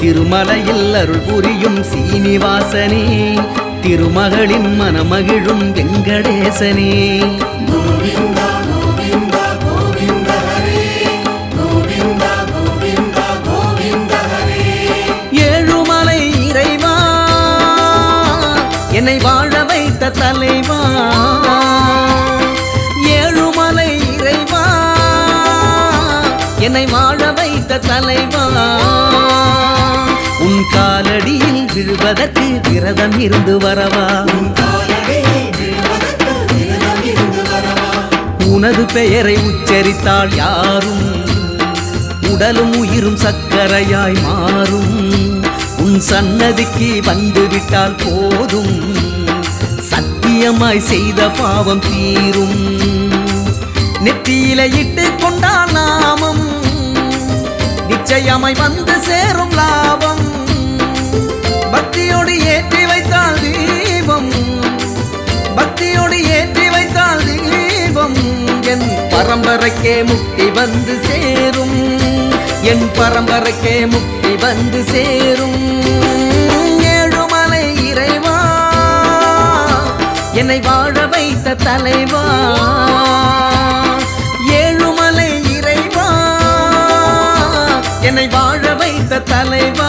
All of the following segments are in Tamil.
திருமலையில் அருள் புரியும் சீனிவாசனே திருமகளின் மனமகிழும் வெங்கடேசனே கோவிந்தா கோவிந்தா கோவிந்த ஹரே கோவிந்தா கோவிந்தா கோவிந்த ஹரே ஏழுமலை இறைவா என்னை வாழ வைத்த தலைவா ஏழுமலை இறைவா என்னை வாழ வைத்த தலைவா உன் காலடியில் விழுவதற்கு விரதம் இருந்து வரவா காலடியில் விழுவதற்கு விரதம் இருந்து வரவா உனது பெயரை உச்சரித்தால் யாரும் உடலும் உயிரும் சக்கரையாய் மாறும் உன் சன்னதிக்கு வந்து விட்டால் போதும் சத்தியமாய் செய்த பாவம் தீரும் நெத்தியில இட்டு கொண்டால் நாமம் நிச்சயமாய் வந்து சேரும் லாபம் பக்தியோடு ஏற்றி வைத்தால் தீபம் பக்தியோடு ஏற்றி வைத்தால் தீபம் என் பரம்பரைக்கே முக்தி வந்து சேரும் என் பரம்பரைக்கே முக்தி வந்து சேரும் ஏழுமலை இறைவா என்னை வாழ வைத்த தலைவா ஏழுமலை இறைவா என்னை வாழ வைத்த தலைவா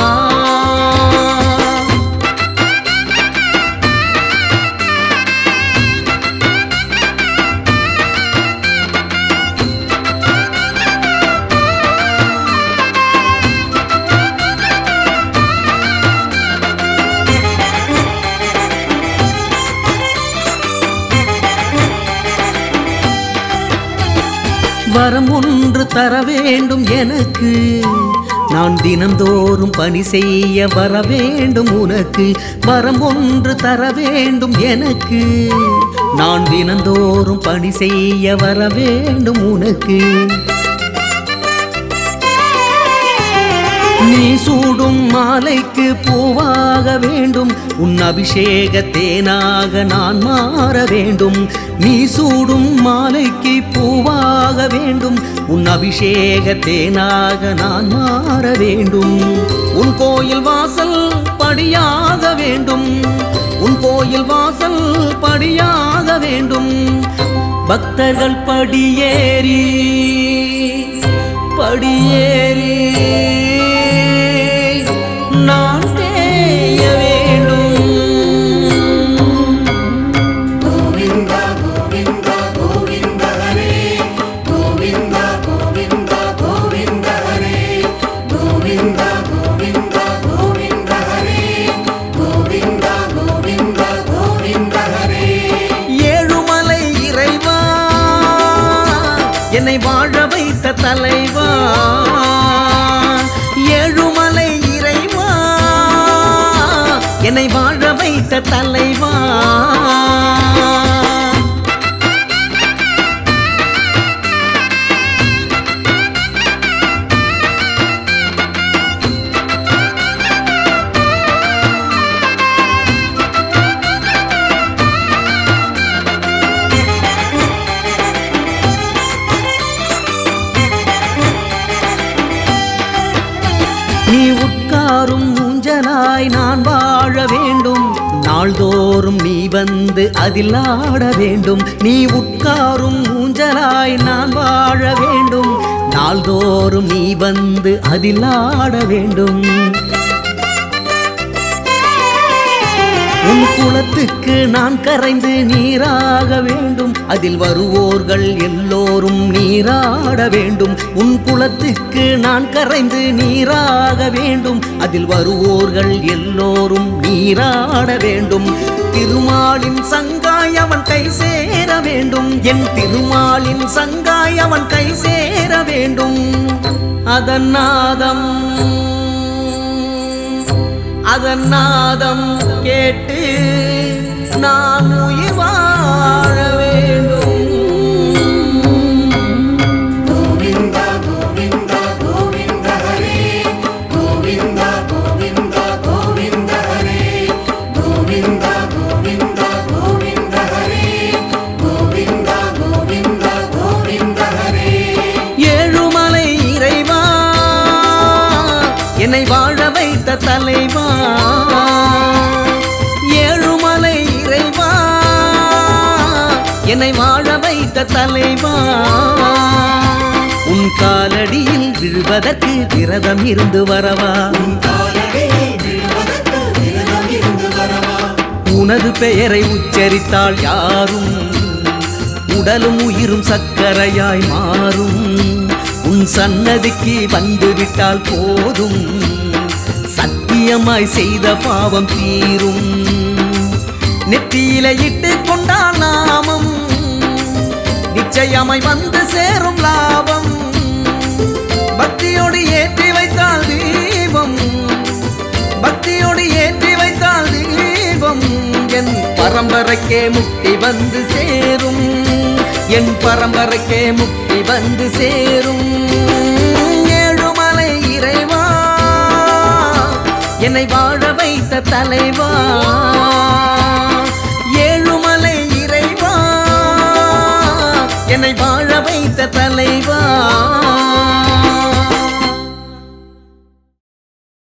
வரம் ஒன்று தர வேண்டும் எனக்கு நான் தினந்தோறும் பணி செய்ய வர வேண்டும் உனக்கு வரம் ஒன்று தர வேண்டும் எனக்கு நான் தினந்தோறும் பணி செய்ய வர வேண்டும் உனக்கு நீ சூடும் மாலைக்கு பூவாக வேண்டும் உன் அபிஷேக தேனாக நான் மாற வேண்டும் நீ சூடும் மாலைக்கு பூவாக வேண்டும் உன் அபிஷேக தேனாக நான் மாற வேண்டும் உன் கோயில் வாசல் படியாக வேண்டும் உன் கோயில் வாசல் படியாக வேண்டும் பக்தர்கள் படியேறி படியேறி நான் தேய வேண்டும் கோவிந்தா கோவிந்தா கோவிந்த ஹரே கோவிந்தா கோவிந்தா கோவிந்த ஹரே கோவிந்தா கோவிந்தா கோவிந்த ஹரே கோவிந்தா கோவிந்தா கோவிந்த ஹரே ஏழுமலை இறைவா என்னை வாழ வைத்த தலைவா ஏழுமலை இறைவா என்னை வாழ வைத்த தலைவா நீ உட்காரும் ஊஞ்சலாய் நான் வாழ வேண்டும் நாள்தோறும் நீ வந்து அதில் ஆட வேண்டும் நீ உட்காரும் ஊஞ்சலாய் நான் வாழ வேண்டும் நாள்தோறும் நீ வந்து அதில் ஆட வேண்டும் உன் குலத்துக்கு நான் கரைந்து நீராக வேண்டும் அதில் வருவோர்கள் எல்லோரும் நீராட வேண்டும் உன் குலத்துக்கு நான் கரைந்து நீராக வேண்டும் அதில் வருவோர்கள் எல்லோரும் நீராட வேண்டும் திருமாலின் சங்காய் அவன் கை சேர வேண்டும் என் திருமாலின் சங்காய் அவன் கை சேர வேண்டும் அதன் நாதம் அதன் நாதம் கேட்டு நான் உயிர் வாழ வேண்டும் கோவிந்தா கோவிந்தா கோவிந்த ஹரே கோவிந்தா கோவிந்தா கோவிந்த ஹரே கோவிந்தா கோவிந்தா கோவிந்த ஹரே கோவிந்தா கோவிந்தா கோவிந்த ஹரே ஏழுமலை இறைவா என்னை வாழ வைத்த தலைவா ஏழுமலை இறைவா என்னை வாழ வைத்த தலைவா உன் காலடியில் விழுவதற்கு விரதம் இருந்து வரவா உன் காலடியில் விழுவதற்கு விரதம் இருந்து வரவா உனது பெயரை உச்சரித்தால் யாரும் உடலும் உயிரும் சக்கரையாய் மாறும் உன் சன்னதிக்கு வந்து விட்டால் போதும் சத்தியமாய் செய்த பாவம் தீரும் நெத்தியில இட்டு கொண்டால் நாமம் நிச்சயமாய் வந்து சேரும் லாபம் பக்தியோடு ஏற்றி வைத்தால் தீபம் பக்தியோடு ஏற்றி வைத்தால் தீபம் என் பரம்பரைக்கே முக்தி வந்து சேரும் என் பரம்பரைக்கே முக்தி வந்து சேரும் ஏழுமலை இறைவா என்னை வாழ வைத்த தலைவா ஏழுமலை இறைவா என்னை வாழ